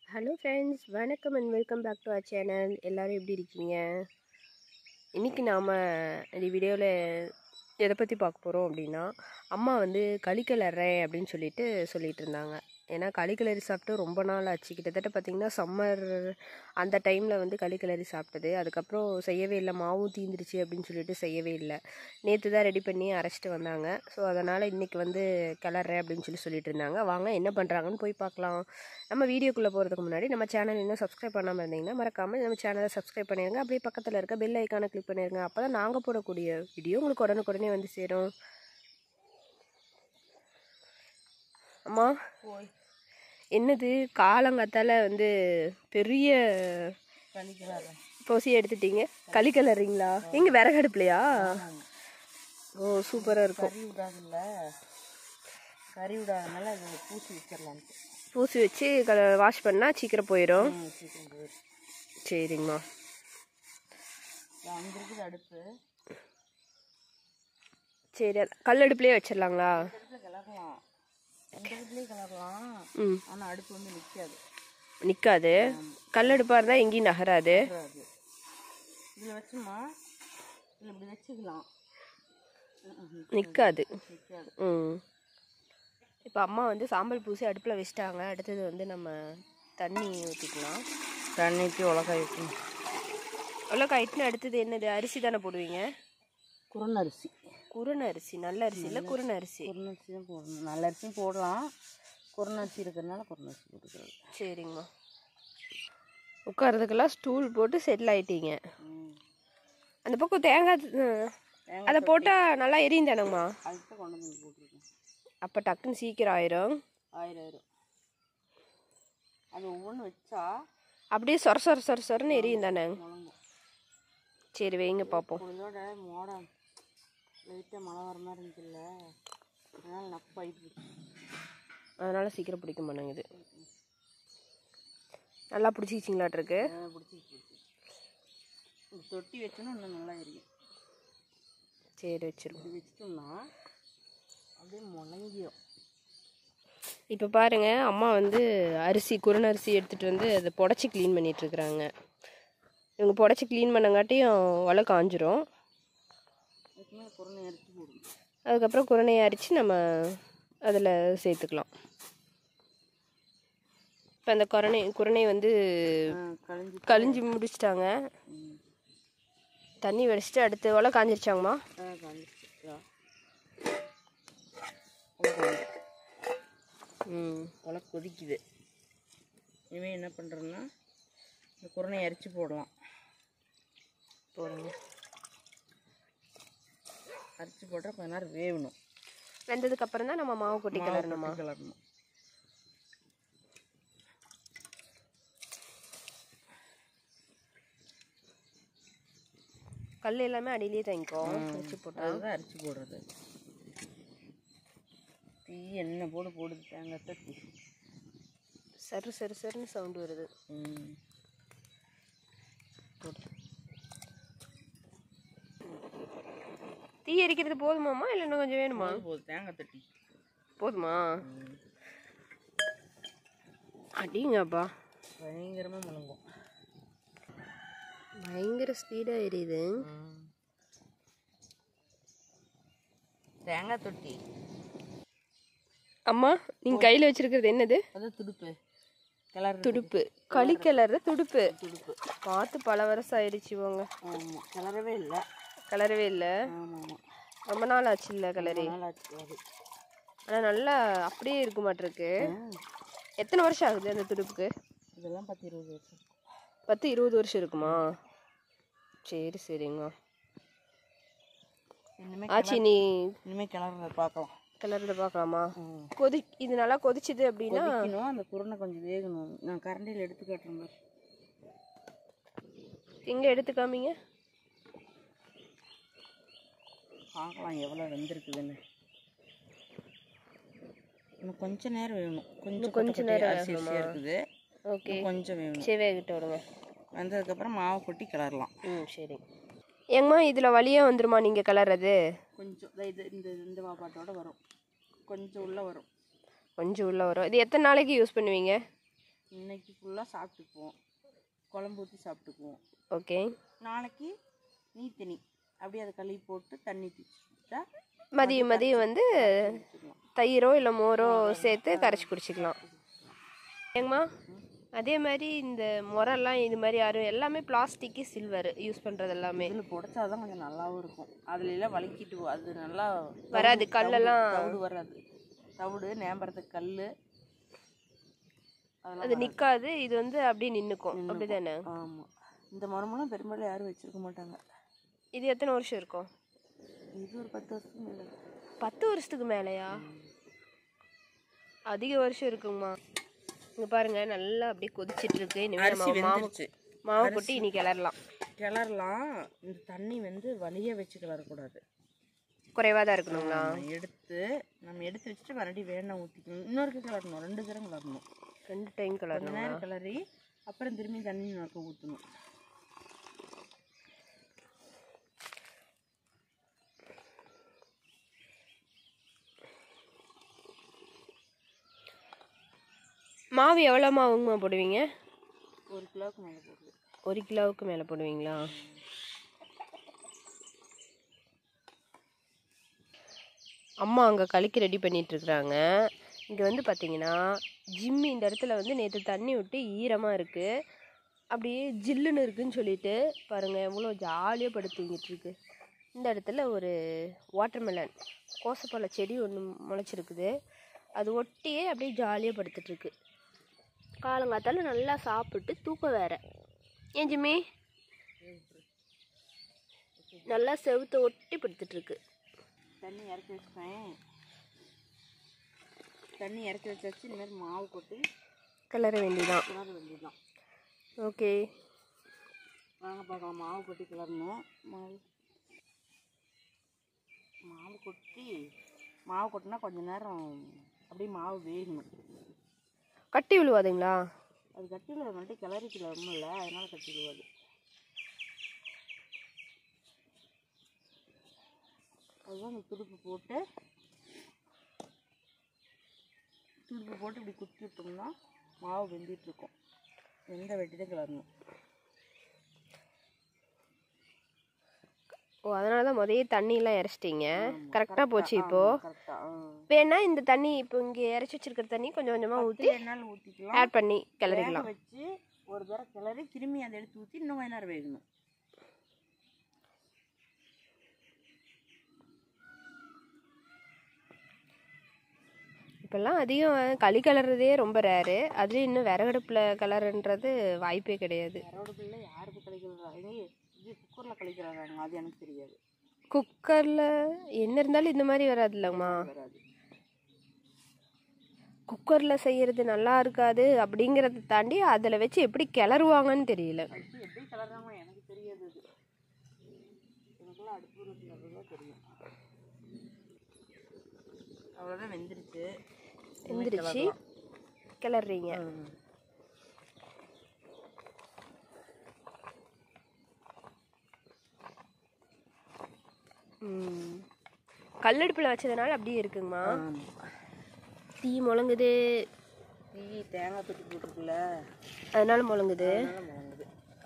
Hello friends வணக்கம் and welcome back to our channel எல்லோரும் எப்படி இருக்கீங்க இன்றைக்கி நாம் இந்த வீடியோவில் எதை பற்றி பார்க்க போகிறோம் அப்படின்னா அம்மா வந்து களி கிளறேன் அப்படின்னு சொல்லிட்டு சொல்லிட்டு இருந்தாங்க ஏன்னா களி கிளறி சாப்பிட்டு ரொம்ப நாள் ஆச்சு கிட்டத்தட்ட பார்த்திங்கன்னா சம்மர் அந்த டைமில் வந்து களி கிளறி சாப்பிட்டது அதுக்கப்புறம் செய்யவே இல்லை மாவும் தீந்துருச்சு அப்படின்னு சொல்லிட்டு செய்யவே இல்லை நேற்று தான் ரெடி பண்ணி அரைச்சிட்டு வந்தாங்க ஸோ அதனால் இன்றைக்கி வந்து கிளறேன் அப்படின்னு சொல்லி சொல்லிட்டு இருந்தாங்க வாங்க என்ன பண்ணுறாங்கன்னு போய் பார்க்கலாம் நம்ம வீடியோக்குள்ளே போகிறதுக்கு முன்னாடி நம்ம சேனல் இன்னும் சப்ஸ்கிரைப் பண்ணாமல் இருந்தீங்கன்னா மறக்காமல் நம்ம சேனலை சப்ஸ்கிரைப் பண்ணிடுங்க அப்படியே பக்கத்தில் இருக்க பெல் ஐக்கானை கிளிக் பண்ணிடுங்க அப்போ தான் நாங்கள் போடக்கூடிய வீடியோ உங்களுக்கு உடனுக்குடனே வந்து சேரும் அம்மா என்னது காலங்காத்தால வந்து பெரிய பண்ணிக்கிறாங்க பொசி எடுத்துட்டீங்க களி கிளறீங்களா எங்க விறகு அடுப்புலையா ஓ சூப்பராக இருக்கும் கறி விடாதுல்ல கறி விடாதனால அதை பூசி வச்சிடலான்ட்டு பூசி வச்சு க வாஷ் பண்ணால் சீக்கிரம் போயிடும் ம், சீக்கிரம் போயிடும் சரிங்கம்மா அங்கே இருக்குது அடுப்பு சரி அது கல் அடுப்புலேயே வச்சிடலாங்களா அடுப்பில் கிளறலாம் எந்த இடத்துலையும் கிளறலாம் ம் ஆனால் அடுப்பு வந்து நிற்காது நிற்காது கல் அடுப்பாக இருந்தால் எங்கேயும் நகராது அது இதில் வச்சுமா இதில் இப்படி வச்சுக்கலாம் நிற்காது நிற்காது ம் இப்போ அம்மா வந்து சாம்பல் பூசி அடுப்பில் வச்சிட்டாங்க அடுத்தது வந்து நம்ம தண்ணி ஊற்றிக்கலாம் தண்ணிக்கு உலகாய் வைக்கணும் எவ்வளோ காயிட்டுன்னு அடுத்தது என்னது அரிசி தானே போடுவீங்க குருணரிசி குருண அரிசி நல்ல அரிசி இல்லை குருண அரிசி குருணரிசி தான் போடணும் நல்ல அரிசியும் போடலாம் குருணரிசி இருக்கிறதுனால குருணரிசி போட்டுக்கிறது சரிங்கம்மா உட்காரதுக்கெல்லாம் ஸ்டூல் போட்டு செட்டில் ஆயிட்டீங்க ம் அந்த பக்கம் தேங்காய் ம், அதை போட்டால் நல்லா எரியும் தானேங்கம்மா அதுக்கு தான் கொண்டு வந்து போட்டிருக்கேன் அப்போ டக்குன்னு சீக்கிரம் ஆயிரும் ஆயிரம் ஆயிரம் அது ஒவ்வொன்று வச்சா அப்படியே சொர சொர சொர சொரன்னு எரியும் தானே முழங்கும் சரி வைங்க பார்ப்போம் இதோட மோடம் லைட்டாக மழை வர மாதிரி இருந்துச்சுல்ல அதனால நப்பாயிட்டு இருக்கு அதனால சீக்கிரம் பிடிக்க மாட்டேங்குது நல்லா பிடிச்சிச்சிங்களாட்டிருக்கு பிடிச்சிச்சு இந்த தொட்டி வச்சோன்னா இன்னும் நல்லா எரியும் சரி வச்சிருவோம் இது வச்சிட்டோம்னா அப்படியே முழங்கிடும் இப்போ பாருங்க அம்மா வந்து அரிசி குருண அரிசி எடுத்துகிட்டு வந்து அதை புடச்சி க்ளீன் பண்ணிகிட்ருக்குறாங்க இவங்க புடச்சி க்ளீன் பண்ணங்காட்டியும் ஒலை காஞ்சிரும் அதுக்கு மேலே குருணை அரிசி போடணும் அதுக்கப்புறம் குருணையை அரித்து நம்ம அதில் சேர்த்துக்கலாம் இப்போ அந்த குரணை குருணை வந்து கழிஞ்சு கழிஞ்சு முடிச்சிட்டாங்க தண்ணி வடிச்சிட்டு அடுத்து ஒலை காஞ்சிருச்சாங்கம்மா கழிச்சிட்டா ம் உலை கொதிக்குது இனிமேல் என்ன பண்ணுறோன்னா இந்த குருணையை அரிச்சு போடலாம் போடுங்க அரிச்சு போட்டால் கொஞ்ச நேரம் வேகணும் வெந்ததுக்கு அப்புறம் தான் நம்ம மாவு கொட்டி கிளறணுமா கிளறணும் கல் எல்லாமே அடியிலேயே தங்கிக்கும் வச்சு போட்டா அதுதான் அரிச்சு போடுறது தீ எண்ணெய் போடு போடுது தேங்காய் தட்டி சரு சரு சருன்னு சவுண்டு வருது ம் தீ எரிக்கிறது போதுமாம்மா இல்லை இன்னும் கொஞ்சம் வேணுமா போது போதும் தேங்காய் தட்டி போதுமா அடிங்கப்பா பயங்கரமாக முழங்கும் பயங்கர ஸ்பீடாக எரியுது தேங்காய் தொட்டி அம்மா நீங்கள் கையில் வச்சிருக்கிறது என்னது அது துடுப்பு கிளறு துடுப்பு களி கிளற துடுப்பு துடுப்பு பார்த்து பல வருஷம் ஆயிடுச்சு போங்க ஆமாம் கிளறவே இல்லை கிளறவே இல்லை ஆமாம் ஆமாம் ரொம்ப நாள் ஆச்சு இல்லை கிளறி நல்லா ஆச்சு அது ஆனால் நல்லா அப்படியே இருக்க மாட்டிருக்கு எத்தனை வருஷம் ஆகுது அந்த துடுப்புக்கு இதெல்லாம் பத்து இருபது வருஷம் பத்து இருபது வருஷம் இருக்குமா சரி சரிங்கம்மா இனிமேல் ஆச்சி நீ இனிமேல் கிளறுறத பார்க்கலாம் கிளறத பார்க்கலாமா ம் கொதி இது நல்லா கொதிச்சுது அப்படின்னா கொதிக்கணும் அந்த குருணை கொஞ்சம் வேகணும் நான் கரண்டியில் எடுத்து காட்டுறேன் பாரு எங்கே எடுத்து காமிங்க பார்க்கலாம் எவ்வளோ வெந்திருக்குதுன்னு இன்னும் கொஞ்ச நேரம் வேகணும் கொஞ்சம் கொஞ்ச கொட்டை நேரம் கொட்டையா அரிசி அரிசியாக இருக்குது ஓகே இன்னும் கொஞ்சம் வேகணும் சரி வேகிட்ட விடுங்க வந்ததுக்கப்புறம் மாவை கொட்டி கிளறலாம் ம் சரி ஏங்கம்மா இதில் வழியாக வந்துருமா நீங்கள் கிளறது கொஞ்சம் இதோ இது இந்த இந்த வாப்பாட்டோட வரும் கொஞ்சம் உள்ளே வரும் கொஞ்சம் உள்ளே வரும் இது எத்தனை நாளைக்கு யூஸ் பண்ணுவீங்க இன்னைக்கு ஃபுல்லாக சாப்பிட்டுக்குவோம் குழம்பு ஊற்றி சாப்பிட்டுக்குவோம் ஓகே நாளைக்கு நீத்தனி அப்படியே அதை கழுவி போட்டு தண்ணி தூக்கிட்டா மதியம் மதியம் வந்து வச்சுக்கலாம் தயிரோ இல்லை மோரோ சேர்த்து கரைச்சி குடிச்சிக்கலாம் ஏங்கம்மா அதே மாதிரி இந்த முரெல்லாம் இது மாதிரி யாரும் எல்லாமே பிளாஸ்டிக்கு சில்வர் யூஸ் பண்ணுறது எல்லாமே இதில் புடைச்சா தான் கொஞ்சம் நல்லாவும் இருக்கும் அதுல எல்லாம் வலிக்கிட்டு வ- அது நல்லா வராது, தவிடு- கல்லெல்லாம் தவிடு வராது தவிடு நேம்பரத்துக்கு கல் அதெல்லாம் அது நிற்காது இது வந்து அப்படியே நின்றுக்கும் நின்னுக்கும். அப்படிதானே ஆமாம் இந்த மரமெல்லாம் பெரும்பாலும் யாரும் வச்சிருக்க மாட்டாங்க இது எத்தனை வருஷம் இருக்கும் இது ஒரு பத்து வருஷத்துக்கு மேலே பத்து வருஷத்துக்கு மேலேயா அதிக வருஷம் இருக்குங்கம்மா இங்கே பாருங்க நல்லா அப்படியே கொதிச்சிட்டு இருக்கு இனிமேல் அரிசி நம்ம மாவு வெந்துருச்சு மாவு கொட்டி இனி கிளறலாம் கிளறலாம் இந்த தண்ணி வந்து வலிய வச்சு கிளறக்கூடாது குறைவாக தான் இருக்கணுங்களா நம்ம எடுத்து நம்ம எடுத்து வச்சுட்டு மறுபடியும் வேணா ஊற்றிக்கணும் இன்னொருக்கு கிளறணும் ரெண்டு தரம் கிளறணும் ரெண்டு டைம் கொஞ்ச கிளறணும் நேரம் கிளறி அப்புறம் திரும்பி தண்ணி நமக்கு ஊற்றணும் மாவு எவ்வளோ மாவுங்கம்மா போடுவீங்க ஒரு கிலோவுக்கு மேலே போடுது ஒரு கிலோவுக்கு மேலே போடுவீங்களா அம்மா அங்கே களிக்கு ரெடி பண்ணிட்டு இருக்கிறாங்க இங்கே வந்து பார்த்தீங்கன்னா ஜிம்மி இந்த இடத்துல வந்து நேற்று தண்ணி விட்டு ஈரமாக இருக்குது அப்படியே ஜில்லுன்னு இருக்குன்னு சொல்லிட்டு பாருங்கள் எவ்வளோ ஜாலியாக படுத்து தூங்கிட்டு இருக்கு இந்த இடத்துல ஒரு வாட்டர்மெலன் கோசப்பழ செடி ஒன்று முளைச்சிருக்குது அது ஒட்டியே அப்படியே ஜாலியாக படுத்துட்ருக்கு காலங்காத்தால நல்லா சாப்பிட்டு தூக்கம் வேற ஏன் ஜிம்மி நல்லா செவுத்த ஒட்டி படுத்துட்டு இருக்கு தண்ணி இறக்கி வச்சுப்பேன் தண்ணி இறக்கி வச்சாச்சு இனிமேல் மாவு கொட்டி கிளற வேண்டியதான் கிளற வேண்டியதுதான் ஓகே வாங்க பார்க்கலாம் மாவு கொட்டி கிளறணும் மாவு மாவு கொட்டி மாவு கொட்டினா கொஞ்ச நேரம் அப்படியே மாவு வேகணும் கட்டி விழுவாதுங்களா அது கட்டியில் மட்டும் கிளறி கிளறணும்ல அதனால கட்டி விடுவாது அதுதான் இந்த துடுப்பு போட்டு துடுப்பு போட்டு இப்படி குத்தி விட்டோம்னா மாவு வெந்திட்டு இருக்கும் எந்த வெட்டி தான் கிளறணும் ஓ அதனால தான் முதல்ல தண்ணியெல்லாம் இறச்சிட்டீங்க கரெக்டாக போச்சு இப்போ கரெக்டாக வேணா இந்த தண்ணி இப்போ இங்கே இறச்சி வச்சிருக்கிற தண்ணி கொஞ்சம் கொஞ்சமாக ஊற்றி என்னாலும் ஊற்றிக்கலாம் ஆட் பண்ணி வேக கிளறிக்கலாம் வச்சு ஒரு தடவை கிளறி திரும்பி அதை எடுத்து ஊற்றி இன்னும் கொஞ்ச நேரம் வேகணும் இப்போல்லாம் அதிகம் களி கிளறதே ரொம்ப ரேரு அதுலேயும் இன்னும் விறகடுப்பில் கிளறுன்றது வாய்ப்பே கிடையாது கரோடுக்குள்ள யாருக்கு கழிக்கிறதா இது இது குக்கரில் கழிக்கிறாங்க அது எனக்கு தெரியாது குக்கரில் என்ன இருந்தாலும் இந்த மாதிரி வராது இல்லைங்கம்மா வராது குக்கரில் செய்கிறது நல்லா இருக்காது அப்படிங்கிறத தாண்டி அதில் வச்சு எப்படி கிளறுவாங்கன்னு தெரியல அடுப்பு எப்படி கலர்றாங்க எனக்கு தெரியாது அது எனக்குலாம் அடுப்பு இருக்கிறது தான் தெரியும் அவ்வளோதான் வெந்துருச்சு எந்திரிச்சு கிளறீங்க ம். கல்லடுப்பில் வச்சதுனால அப்படியே இருக்குங்கம்மா தீ முழங்குது டீ தேங்காய் தொட்டி போட்டுருக்குல்ல அதனால முழங்குது அதனால முழங்குது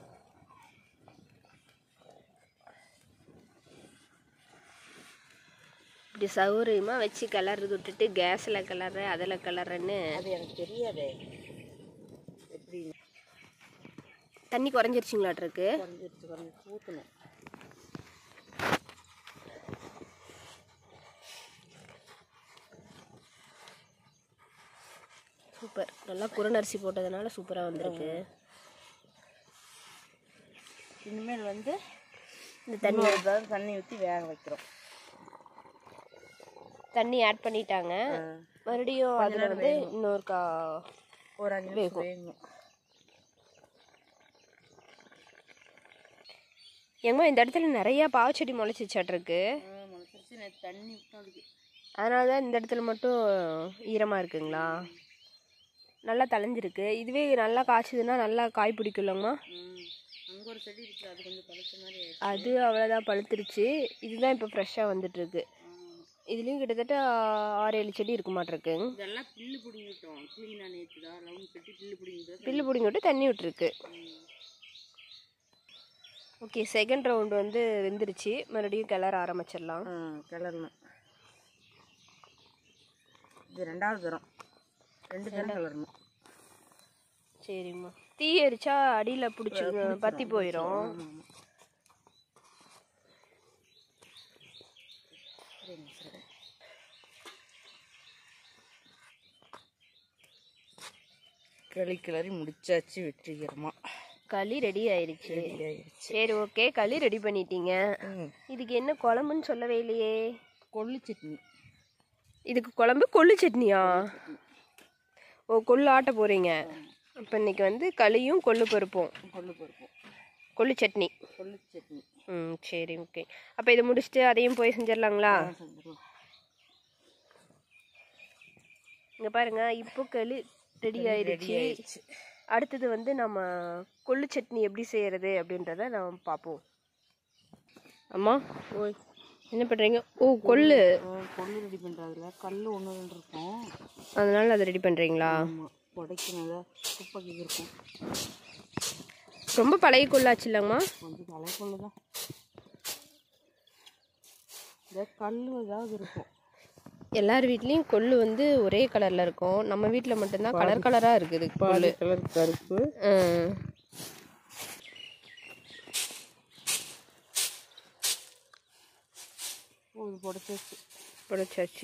இப்படி சௌகரியமாக வச்சு கிளறது விட்டுட்டு கேஸில் கிளற அதில் கிளறன்னு அது எனக்கு தெரியாதே எப்படி தண்ணி குறைஞ்சிருச்சுங்களாட்ருக்கு குறைஞ்சிருச்சு குறைஞ்சிருச்சு ஊற்றணும் சூப்பர் நல்லா குறுநரிசி போட்டதுனால சூப்பராக வந்திருக்கு இனிமேல் வந்து இந்த தண்ணி இன்னொரு தடவை தண்ணி ஊற்றி வேக வைக்கிறோம் தண்ணி ஆட் பண்ணிட்டாங்க மறுபடியும் அதில் வந்து இன்னொரு கா ஒரு அஞ்சு நிமிஷம் வேகணும் எங்கம்மா இந்த இடத்துல நிறையா பாவச்செடி முளைச்சிச்சாட்டிருக்கு முளைச்சிருச்சு நேற்று தண்ணி விட்டோம் அதுக்கு அதனால தான் இந்த இடத்துல மட்டும் ஈரமாக இருக்குங்களா நல்லா தளைஞ்சிருக்கு இதுவே நல்லா காய்ச்சதுன்னா நல்லா காய் பிடிக்கலங்கம்மா ம் அங்கே ஒரு செடி இருக்குது அது கொஞ்சம் பழுத்த மாதிரி ஆயிடுச்சு அது அவ்வளோதான் பழுத்துருச்சு இதுதான் இப்போ ஃப்ரெஷ்ஷாக வந்துட்டுருக்கு இதுலேயும் கிட்டத்தட்ட ஆறு ஏழு செடி இருக்க மாட்டிருக்கு இதெல்லாம் பில்லு பிடிங்கிட்டோம் க்ளீனாக நேற்று தான் ரவுண்ட் கட்டி பில்லு பிடிங்கிட்டோம் பில்லு பிடிங்கி விட்டு தண்ணி விட்டுருக்கு ஓகே செகண்ட் ரவுண்டு வந்து வெந்துருச்சு மறுபடியும் கிளற ஆரம்பிச்சிடலாம் கிளறணும் இது ரெண்டாவது தரம் ரெண்டு தரம் கிளறணும் சரிம்மா தீ எரிச்சா அடியில் பிடிச்சி பற்றி போயிடும் ஆமாம் ஆமாம் களி கிளறி முடிச்சாச்சு வெற்றிகரமாக களி ரெடி ஆயிடுச்சு ரெடி ஆயிடுச்சு சரி ஓகே களி ரெடி பண்ணிட்டீங்க இதுக்கு என்ன குழம்புன்னு சொல்லவே இல்லையே கொள்ளு சட்னி இதுக்கு குழம்பு கொள்ளு சட்னியா ஓ கொள்ளு ஆட்ட போகிறீங்க அப்போ இன்னைக்கு வந்து களியும் கொள்ளு பருப்பும் கொள்ளு பருப்பு கொள்ளு சட்னி கொள்ளு சட்னி ம் சரி ஓகே அப்போ இதை முடிச்சுட்டு அதையும் போய் செஞ்சிடலாங்களா செஞ்சிடலாம் இங்கே பாருங்க இப்போ களி ரெடி ஆயிடுச்சு ஆயிடுச்சு. அடுத்தது வந்து நம்ம கொள்ளு சட்னி எப்படி செய்யறது அப்படின்றத நம்ம பார்ப்போம் அம்மா ஓய் என்ன பண்ணுறீங்க ஓ கொள்ளு கொள்ளு ரெடி பண்ணுறதுல கல் ஒன்று ரெண்டு இருக்கும் அதனால அதை ரெடி பண்ணுறீங்களா ஆமாம் புடைக்கினத குப்பைக்கு இருக்கும் ரொம்ப பழைய கொள்ளாச்சு இல்லைங்கம்மா கொஞ்சம் பழைய கொள்ளு தான் இந்த கல் ஏதாவது இருக்கும் எல்லார் வீட்லேயும் கொள்ளு வந்து ஒரே கலரில் இருக்கும் நம்ம வீட்டில் மட்டும்தான் கலர் கலராக இருக்குது கொள்ளு கலர் கருப்பு ம். ஓ இது புடைச்சாச்சு புடைச்சாச்சு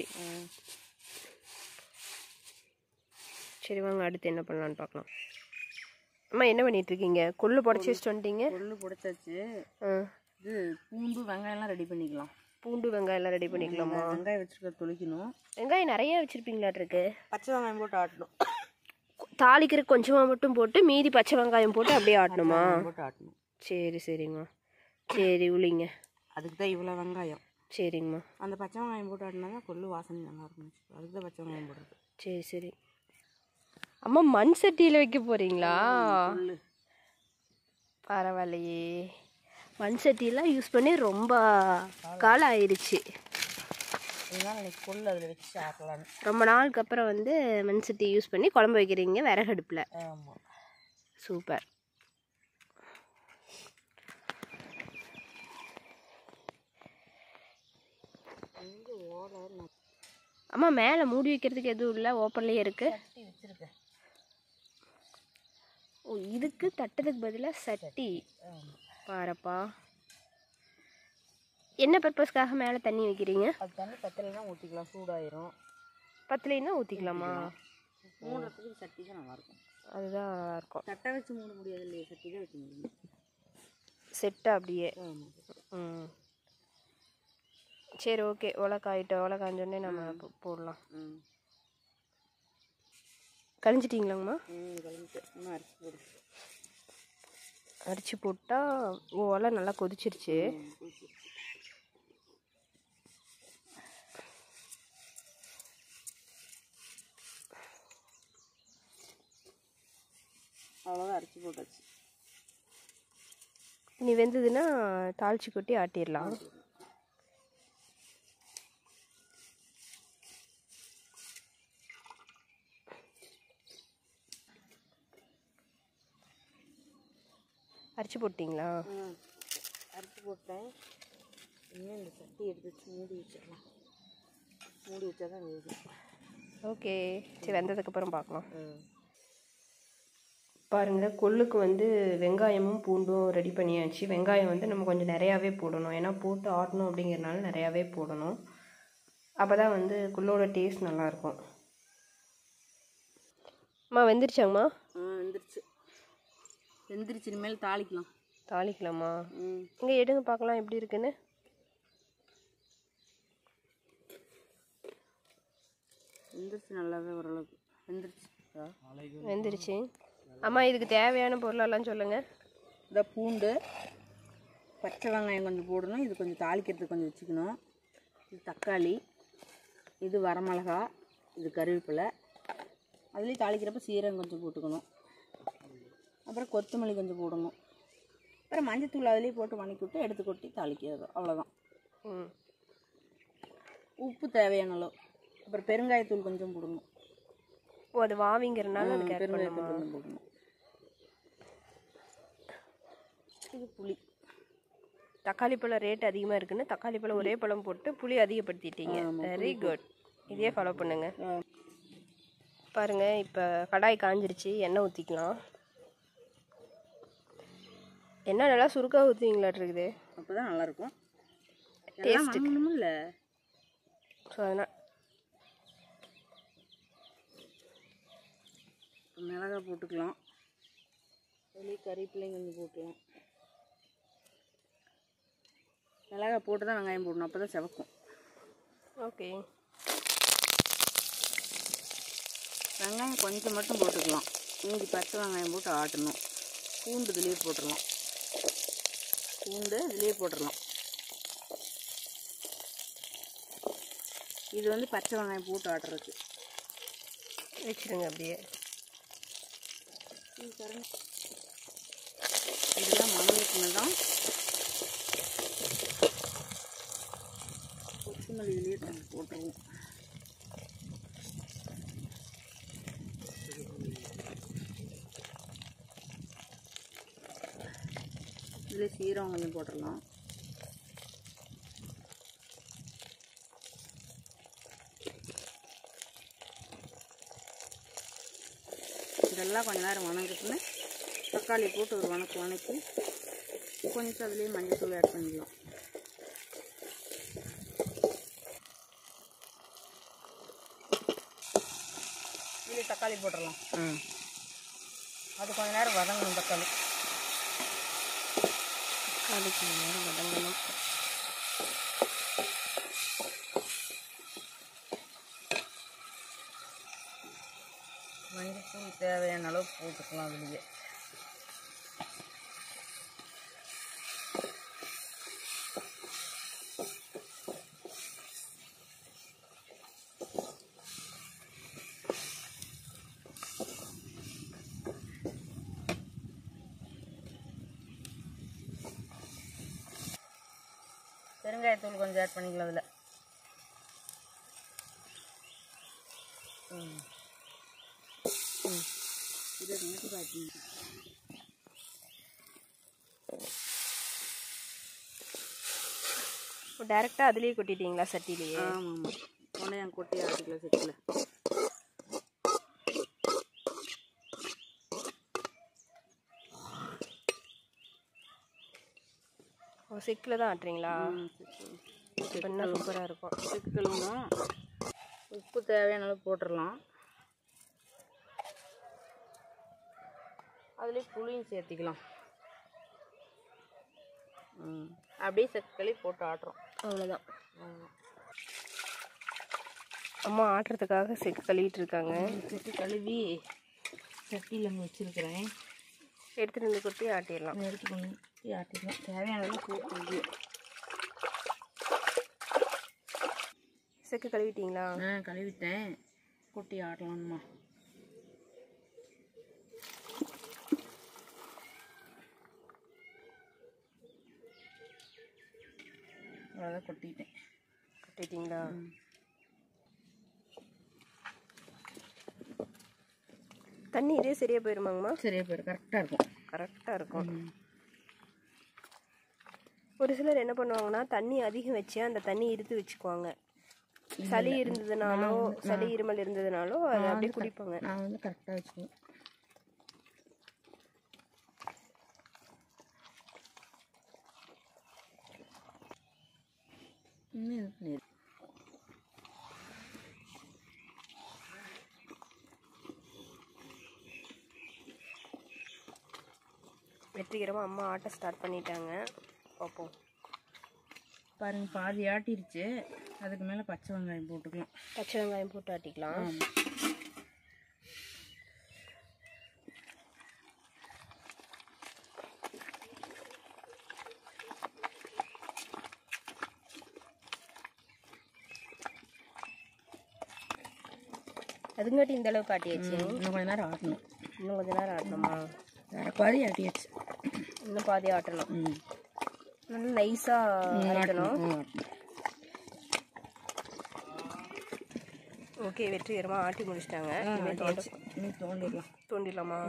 சரி வாங்க அடுத்து என்ன பண்ணலான்னு பார்க்கலாம் அம்மா என்ன பண்ணிட்டு இருக்கீங்க கொள்ளு புடச்சி வச்சுட்டு வந்துட்டீங்க கொள்ளு புடைச்சாச்சு ஆ. இது பூண்டு வெங்காயம்லாம் ரெடி பண்ணிக்கலாம் பூண்டு வெங்காயம் எல்லாம் ரெடி பண்ணிக்கலாமா வெங்காயம் வச்சுருக்க தொளிக்கணும் வெங்காயம் நிறைய வச்சிருப்பீங்களாட்டு இருக்கு பச்சை வெங்காயம் போட்டு ஆட்டணும் தாளிக்கிறதுக்கு கொஞ்சமாக மட்டும் போட்டு மீதி பச்சை வெங்காயம் போட்டு அப்படியே ஆட்டணுமா போட்டு ஆட்டணும் சரி சரிங்கம்மா சரி உளிங்க அதுக்கு தான் இவ்வளோ வெங்காயம் சரிங்கம்மா அந்த பச்சை வெங்காயம் போட்டு ஆட்டினா தான் கொள்ளு வாசனை நல்லா இருக்கும் அதுக்கு தான் பச்சை வெங்காயம் போடுறது சரி சரி அம்மா மண் சட்டியில் வைக்க போறீங்களா கொள்ளு பரவாயில்லையே மண் சட்டியெல்லாம் யூஸ் பண்ணி ரொம்ப காலம் ஆயிடுச்சு இதனால இன்னைக்கு கொள்ளு அதில் வச்சு ஆட்டலான்னு ரொம்ப நாளுக்கு அப்புறம் வந்து மண் சட்டி யூஸ் பண்ணி குழம்பு வைக்கிறீங்க விறகடுப்பில் ஆமாம் சூப்பர் அம்மா மேலே மூடி வைக்கிறதுக்கு எதுவும் இல்லை ஓப்பன்லேயே இருக்கு சட்டி வச்சுருக்கேன் ஓ இதுக்கு தட்டுறதுக்கு பதிலாக சட்டி பாரப்பா என்ன பர்பஸ்க்காக மேலே தண்ணி வைக்கிறீங்க அது தண்ணி பத்தலைன்னா ஊற்றிக்கலாம் சூடாயிரும் பத்துலைன்னா ஊற்றிக்கலாமா மூடுறதுக்கு சட்டி தான் நல்லாயிருக்கும் அதுதான் நல்லா இருக்கும் தட்டை வச்சு மூட முடியாது இல்லையா சட்டி தான் வைக்க முடியும் செட்டு அப்படியே ஆமாம் ம் சரி ஓகே ஒலை காயிட்டோம் ஒலை காஞ்சோடனே நம்ம போ- போடலாம் ம் கழிஞ்சிட்டிங்களாங்கம்மா ம் கிளம்பிட்டு இன்னும் அரிசி போடு அரிச்சு போட்டால் ஓ ஒலை நல்லா கொதிச்சிருச்சு ம், ஊத்தி. அவ்வளோதான் அரிசி போட்டாச்சு இனி வெந்ததுன்னா தாளிச்சு கொட்டி ஆட்டிடலாம் அரிச்சு போட்டிங்களா ம் அரிசி போட்டேன் இன்னும் இந்த சட்டி எடுத்து வச்சு மூடி வச்சிடலாம் மூடி வச்சா தான் வேகும் ஓகே சரி வெந்ததுக்கப்புறம் பார்க்கலாம் ம் பாருங்க கொள்ளுக்கு வந்து வெங்காயமும் பூண்டும் ரெடி பண்ணியாச்சு வெங்காயம் வந்து நம்ம கொஞ்சம் நிறையாவே போடணும் ஏன்னா போட்டு ஆட்டணும் அப்படிங்கிறனால நிறையாவே போடணும் அப்போ தான் வந்து கொள்ளோட டேஸ்ட் நல்லாயிருக்கும் அம்மா வெந்துருச்சாங்கம்மா ஆ வெந்துருச்சு வெந்துருச்சு இனிமேல் தாளிக்கலாம் தாளிக்கலாமா ம் இங்கே எடுங்க பார்க்கலாம் எப்படி இருக்குன்னு வெந்துருச்சு நல்லாவே ஓரளவுக்கு வெந்துருச்சு வெந்துருச்சு அம்மா இதுக்கு தேவையான பொருளெல்லாம் சொல்லுங்கள் இந்த பூண்டு பச்சை வெங்காயம் கொஞ்சம் போடணும் இது கொஞ்சம் தாளிக்கிறதுக்கு கொஞ்சம் வச்சுக்கணும் இது தக்காளி இது வரமிளகா இது கருவேப்பிலை அதுலேயும் தாளிக்கிறப்ப சீரகம் கொஞ்சம் போட்டுக்கணும் அப்புறம் கொத்தமல்லி கொஞ்சம் போடணும் அப்புறம் மஞ்சத்தூள் அதுலேயே போட்டு வணக்கி விட்டு எடுத்து கொட்டி தாளிக்கிறது அவ்வளோதான் ம் உப்பு தேவையான அளவு அப்புறம் பெருங்காயத்தூள் கொஞ்சம் போடணும் ஓ அது வாவிங்கிறனால அதுக்கு ஆட் பெருங்காயத்தூள் பண்ணுமா கொஞ்சம் போடணும் இது புளி தக்காளி பழம் ரேட் அதிகமாக இருக்குன்னு தக்காளி பழம் ஒரே பழம் போட்டு புளி அதிகப்படுத்திட்டீங்க வெரி குட் இதே ஃபாலோ பண்ணுங்க ஆ, பாருங்க இப்போ கடாய் காஞ்சிருச்சு எண்ணெய் ஊற்றிக்கலாம் எண்ணெய் நல்லா சுருக்காக ஊற்றுவீங்களாட்டு இருக்குது அப்பதான் நல்லா இருக்கும் எல்லாம் வாங்கணும் இல்ல ஸோ அதனால் மிளகாய் போட்டுக்கலாம் வெளியே கறிப்பிள்ளைங்க கொஞ்சம் போட்டுக்கலாம் மிளகாய் போட்டு தான் வெங்காயம் போடணும் அப்போ தான் செவக்கும் ஓகே வெங்காயம் கொஞ்சம் மட்டும் போட்டுக்கலாம் மீதி பச்சை வெங்காயம் போட்டு ஆட்டணும் பூண்டு இதுலேயே போட்டுடலாம் பூண்டு இதுலேயே போட்டுடலாம் இது வந்து பச்சை வெங்காயம் போட்டு ஆட்டுறதுக்கு வச்சிருங்க அப்படியே இதெல்லாம் மணலுக்குன்னு தான் கொத்தமல்லி இதுலேயே கொஞ்சம் போட்டுருவோம் இதில் சீரகம் கொஞ்சம் போட்டுடலாம் இதெல்லாம் கொஞ்ச நேரம் வணங்கிட்டுன்னு தக்காளி போட்டு ஒரு வணக்கு வணக்கி கொஞ்சம் அதுலேயே மஞ்சள் தூள் ஆட் பண்ணிக்கலாம் இது தக்காளி போட்டுடலாம் ம் அது கொஞ்ச நேரம் வதங்கணும் தக்காளி தக்காளிக்கு நேரம் வதங்கணும் மஞ்சள் தூள் தேவையான அளவு போட்டுக்கலாம் அதுலேயே பெருங்காயத்தூள் கொஞ்சம் ஆட் பண்ணிக்கலாம் அதில் இது ரெண்டு பாட்டி இப்போ டேரெக்டாக அதுலேயே கொட்டிட்டீங்களா சட்டிலேயே ஆமாம் ஆமாம் உடனே என் கொட்டி ஆட்டிக்கலாம் செட்டில் ஓ சிக்கில் தான் ஆட்டுறீங்களா பண்ணா சூப்பராக இருக்கும் சிக்கலும் உப்பு தேவையான அளவு போட்டுடலாம் அதுலேயே புளியும் சேர்த்திக்கலாம் ம் அப்படியே செக்களி போட்டு ஆட்டுறோம் அவ்வளோதான் அம்மா ஆட்டுறதுக்காக செக்கு கழுவிட்டு இருக்காங்க செட்டு கழுவி சட்டியில் அங்கே வச்சுருக்கிறேன் எடுத்துகிட்டு வந்து கொட்டி ஆட்டிடலாம் எடுத்து கொண்டு போய் ஆட்டிக்கலாம் தேவையானதெல்லாம் போட்டு செக்கு கழுவிட்டீங்களா ஆ கழுவிட்டேன் கொட்டி ஆட்டலாம்மா அவ்வளோதான் கொட்டிட்டேன் கொட்டிட்டீங்களா தண்ணி இதே சரியாக போயிருமாங்கம்மா சரியா போயிரு கரெக்டாக இருக்கும் கரெக்டாக இருக்கும் ஒரு சிலர் என்ன பண்ணுவாங்கன்னா தண்ணி அதிகம் வச்சு அந்த தண்ணி இருத்து வச்சுக்குவாங்க சளி இருந்ததுனாலோ சளி இருமல் இருந்ததுனாலோ அதை அப்படியே குடிப்பாங்க நான் வந்து கரெக்டாக வச்சுக்குவேன் இன்னும் இது பண்ணிடு. வெற்றிகரமாக அம்மா ஆட்ட ஸ்டார்ட் பண்ணிட்டாங்க பார்ப்போம் பாருங்க பாதி ஆட்டிருச்சு அதுக்கு மேலே பச்சை வெங்காயம் போட்டுக்கலாம் பச்சை வெங்காயம் போட்டு ஆட்டிக்கலாம் ஆமாம் அதுங்காட்டி இந்த அளவுக்கு ஆட்டியாச்சு இன்னும் கொஞ்ச நேரம் ஆட்டணும் இன்னும் கொஞ்ச நேரம் ஆட்டணுமா வேற பாதி ஆட்டியாச்சு இன்னும் பாதி ஆட்டணும் ம் நல்லா நைஸாக ஆட்டணும் ம், ஆட்டணும் ஓகே வெற்றிகரமாக ஆட்டி முடிச்சிட்டாங்க ஆ, இனிமேல் தோண்ட ஆட்டியாச்சு. இனி தோண்டிடலாம் தோண்டிடலாமா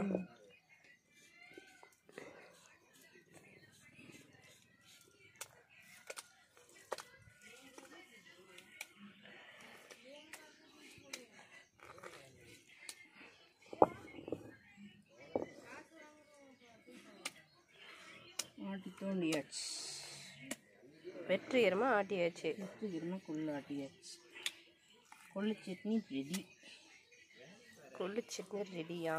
ஆட்டி தோண்டியாச்சு வெற்றிகரமாக ஆட்டியாச்சு வெற்றிகரமாக கொள்ளு ஆட்டியாச்சு கொள்ளு சட்னி ரெடி கொள்ளு சட்னி ரெடியா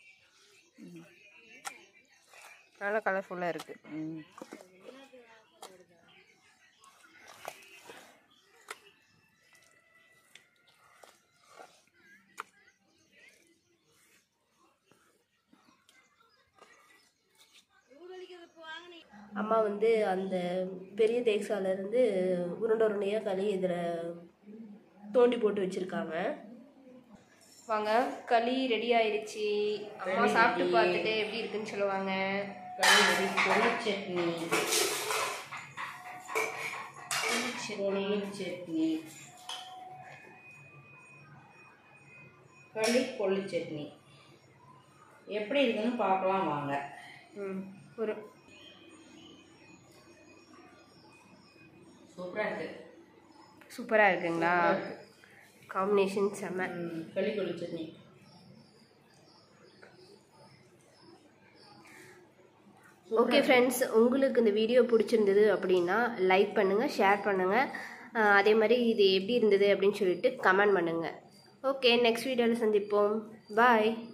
நல்லா கலர்ஃபுல்லாக இருக்குது ம் அம்மா வந்து அந்த பெரிய தேக்ஸாலேருந்து உருண்டை உருண்டையாக களி இதில் தோண்டி போட்டு வச்சுருக்காங்க வாங்க களி ரெடி ஆயிடுச்சு அம்மா சாப்பிட்டு பார்த்துட்டு எப்படி இருக்குன்னு சொல்லுவாங்க கொள்ளு கொள்ளு சட்னி கொள்ளு சட்னி களி கொள்ளு சட்னி எப்படி இருக்குன்னு பார்க்கலாம் வாங்க ம் ஒரு சூப்பராக இருக்கு சூப்பராக இருக்குங்களா காம்பினேஷன் செம்ம ம், களி கொள்ளு சட்னி ஓகே ஃப்ரெண்ட்ஸ் உங்களுக்கு இந்த வீடியோ பிடிச்சிருந்தது அப்படின்னா லைக் பண்ணுங்கள் ஷேர் பண்ணுங்கள் அதே மாதிரி இது எப்படி இருந்தது அப்படின்னு சொல்லிட்டு கமெண்ட் பண்ணுங்கள் ஓகே நெக்ஸ்ட் வீடியோவில் சந்திப்போம் பாய்